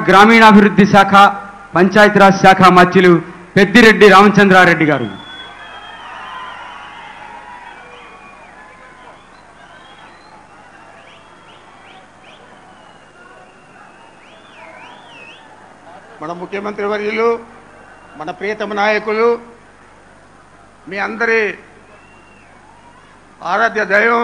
గ్రామీణాభివృద్ధి శాఖ పంచాయతీరాజ్ శాఖ మధ్యులు పెద్దిరెడ్డి రామచంద్రారెడ్డి గారు మన ముఖ్యమంత్రి వర్యులు మన ప్రియతమ నాయకులు మీ అందరి ఆరాధ్య దైవం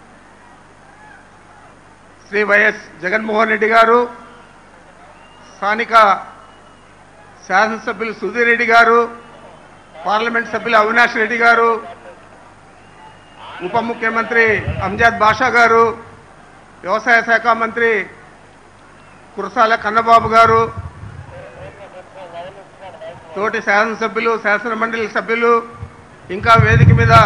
శ్రీ వైఎస్ జగన్మోహన్ రెడ్డి గారు స్థానిక శాసనసభ్యులు సుధీర్ రెడ్డి గారు పార్లమెంట్ సభ్యులు అవినాష్ రెడ్డి గారు ఉప ముఖ్యమంత్రి అంజాద్ బాషా గారు వ్యవసాయ శాఖ మంత్రి కురసాల కన్నబాబు గారు తోటి శాసనసభ్యులు శాసన మండలి సభ్యులు ఇంకా వేదిక మీద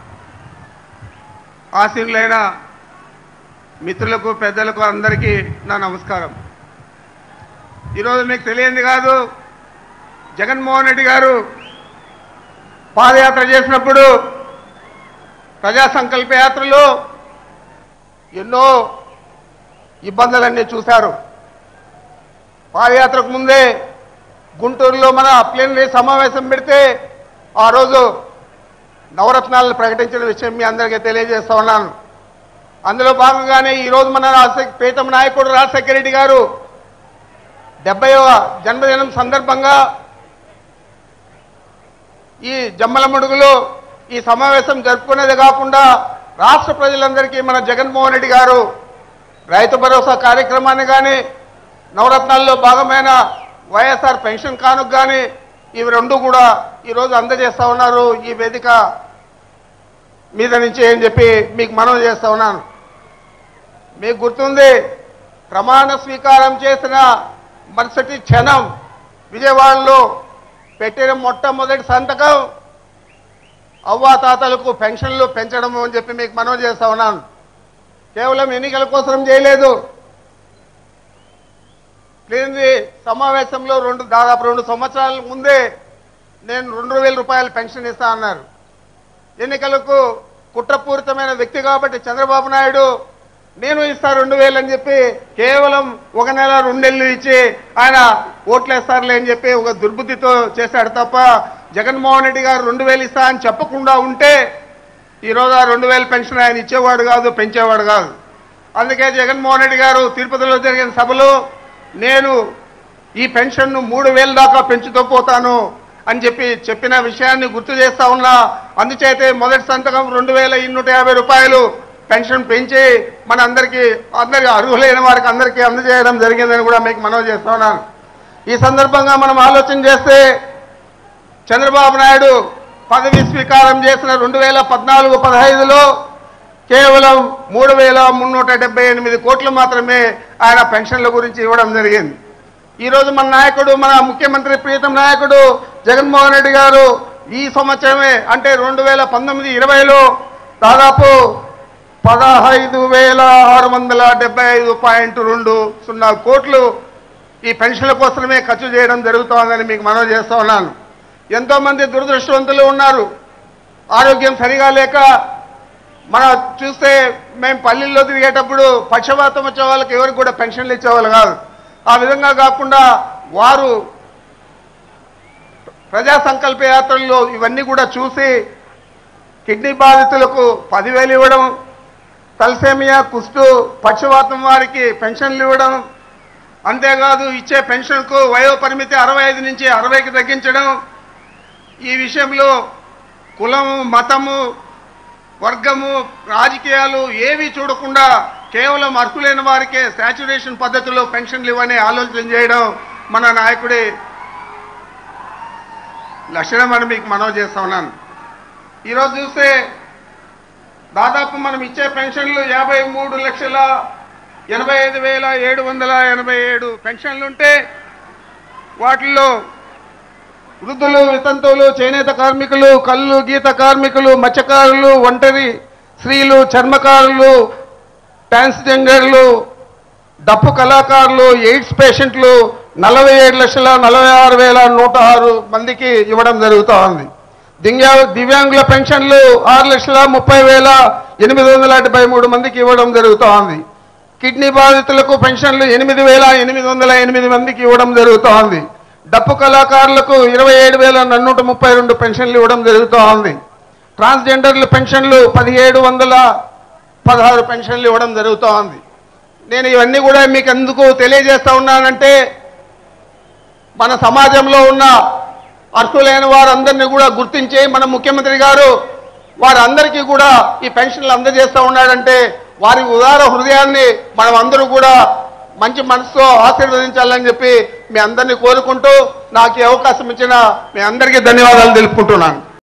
ఆసీనులైన మిత్రులకు పెద్దలకు అందరికీ నా నమస్కారం ఈరోజు మీకు తెలియంది కాదు జగన్మోహన్ రెడ్డి గారు పాదయాత్ర చేసినప్పుడు ప్రజా సంకల్ప యాత్రలో ఎన్నో ఇబ్బందులన్నీ చూశారు పాదయాత్రకు ముందే గుంటూరులో మన ప్లేనరీ సమావేశం పెడితే ఆ రోజు నవరత్నాలను ప్రకటించిన విషయం మీ అందరికీ తెలియజేస్తా ఉన్నాను అందులో భాగంగానే ఈరోజు మన రాజశేఖర ప్రీతమ నాయకుడు రాజశేఖర రెడ్డి గారు డెబ్బైవ జన్మదినం సందర్భంగా ఈ జమ్మలమడుగులో ఈ సమావేశం జరుపుకునేది కాకుండా రాష్ట్ర ప్రజలందరికీ మన జగన్మోహన్ రెడ్డి గారు రైతు భరోసా కార్యక్రమాన్ని కానీ నవరత్నాల్లో భాగమైన వైఎస్ఆర్ పెన్షన్ కానుక కానీ ఇవి రెండు కూడా ఈరోజు అందజేస్తా ఉన్నారు ఈ వేదిక మీద నుంచి అని చెప్పి మీకు మనవి చేస్తా ఉన్నాను మీకు గుర్తుంది ప్రమాణ స్వీకారం చేసిన మరుసటి క్షణం విజయవాడలో పెట్టిన మొట్టమొదటి సంతకం అవ్వాతాతలకు పెన్షన్లు పెంచడం అని చెప్పి మీకు మనవి చేస్తా ఉన్నాను కేవలం ఎన్నికల కోసం చేయలేదు లేనిది సమావేశంలో రెండు దాదాపు రెండు సంవత్సరాల ముందే నేను రెండు వేల రూపాయల పెన్షన్ ఇస్తా అన్నారు ఎన్నికలకు కుట్రపూరితమైన వ్యక్తి కాబట్టి చంద్రబాబు నాయుడు నేను ఇస్తా రెండు వేలు అని చెప్పి కేవలం ఒక నెల రెండు నెలలు ఇచ్చి ఆయన ఓట్లేస్తారులే అని చెప్పి ఒక దుర్బుద్ధితో చేశాడు తప్ప జగన్మోహన్ రెడ్డి గారు రెండు వేలు ఇస్తా అని చెప్పకుండా ఉంటే ఈరోజు ఆ రెండు వేల పెన్షన్ ఆయన ఇచ్చేవాడు కాదు పెంచేవాడు కాదు అందుకే జగన్మోహన్ రెడ్డి గారు తిరుపతిలో జరిగిన సభలో నేను ఈ పెన్షన్ను మూడు వేల దాకా పెంచుతూ పోతాను అని చెప్పి చెప్పిన విషయాన్ని గుర్తు చేస్తా ఉన్నా అందుచేతే మొదటి సంతకం రెండు వేల ఇన్నూట యాభై రూపాయలు పెన్షన్ పెంచి మన అందరికీ అందరికి అర్హులైన వారికి అందరికీ అందజేయడం జరిగిందని కూడా మీకు మనవి చేస్తా ఉన్నాను ఈ సందర్భంగా మనం ఆలోచన చేస్తే చంద్రబాబు నాయుడు పదవి స్వీకారం చేసిన రెండు వేల పద్నాలుగు పదహైదులో కేవలం మూడు వేల మున్నూట డెబ్బై ఎనిమిది కోట్లు మాత్రమే ఆయన పెన్షన్ల గురించి ఇవ్వడం జరిగింది ఈరోజు మన నాయకుడు మన ముఖ్యమంత్రి ప్రీతం నాయకుడు జగన్మోహన్ రెడ్డి గారు ఈ సంవత్సరమే అంటే రెండు వేల పంతొమ్మిది ఇరవైలో దాదాపు పదహైదు వేల ఆరు వందల డెబ్బై ఐదు పాయింట్ రెండు సున్నా కోట్లు ఈ పెన్షన్ల కోసమే ఖర్చు చేయడం జరుగుతోందని మీకు మనవి చేస్తా ఉన్నాను ఎంతోమంది దురదృష్టవంతులు ఉన్నారు ఆరోగ్యం సరిగా లేక మనం చూస్తే మేము పల్లెల్లో తిరిగేటప్పుడు పక్షవాతం వచ్చే వాళ్ళకి ఎవరికి కూడా పెన్షన్లు ఇచ్చేవాళ్ళు కాదు ఆ విధంగా కాకుండా వారు ప్రజా సంకల్ప యాత్రల్లో ఇవన్నీ కూడా చూసి కిడ్నీ బాధితులకు పదివేలు ఇవ్వడం తలసేమియా కుష్టు పక్షవాతం వారికి పెన్షన్లు ఇవ్వడం అంతేకాదు ఇచ్చే పెన్షన్కు వయో పరిమితి అరవై ఐదు నుంచి అరవైకి తగ్గించడం ఈ విషయంలో కులము మతము వర్గము రాజకీయాలు ఏవి చూడకుండా కేవలం అర్హులైన వారికే శాచురేషన్ పద్ధతిలో పెన్షన్లు ఇవ్వని ఆలోచన చేయడం మన నాయకుడి లక్షణం అని మీకు మనవి చేస్తా ఉన్నాను ఈరోజు చూస్తే దాదాపు మనం ఇచ్చే పెన్షన్లు యాభై మూడు లక్షల ఎనభై ఐదు వేల ఏడు వందల ఎనభై ఏడు పెన్షన్లు ఉంటే వాటిల్లో వృద్ధులు వితంతువులు చేనేత కార్మికులు కళ్ళు గీత కార్మికులు మత్స్యకారులు ఒంటరి స్త్రీలు చర్మకారులు ట్రాన్స్జెండర్లు డప్పు కళాకారులు ఎయిడ్స్ పేషెంట్లు నలభై ఏడు లక్షల నలభై ఆరు వేల నూట ఆరు మందికి ఇవ్వడం జరుగుతూ ఉంది దివ్యా దివ్యాంగుల పెన్షన్లు ఆరు లక్షల ముప్పై వేల ఎనిమిది వందల డెబ్బై మూడు మందికి ఇవ్వడం జరుగుతూ ఉంది కిడ్నీ బాధితులకు పెన్షన్లు ఎనిమిది వేల ఎనిమిది వందల ఎనిమిది మందికి ఇవ్వడం జరుగుతోంది డప్పు కళాకారులకు ఇరవై ఏడు వేల నూట ముప్పై రెండు పెన్షన్లు ఇవ్వడం జరుగుతోంది ట్రాన్స్జెండర్ల పెన్షన్లు పదిహేడు వందల పదహారు పెన్షన్లు ఇవ్వడం జరుగుతోంది నేను ఇవన్నీ కూడా మీకు ఎందుకు తెలియజేస్తా ఉన్నానంటే మన సమాజంలో ఉన్న అర్హులైన వారందరినీ కూడా గుర్తించి మన ముఖ్యమంత్రి గారు వారందరికీ కూడా ఈ పెన్షన్లు అందజేస్తూ ఉన్నాడంటే వారి ఉదార హృదయాన్ని మనం అందరూ కూడా మంచి మనసుతో ఆశీర్వదించాలని చెప్పి మీ అందరినీ కోరుకుంటూ నాకు ఈ అవకాశం ఇచ్చిన మీ అందరికీ ధన్యవాదాలు తెలుపుకుంటున్నాను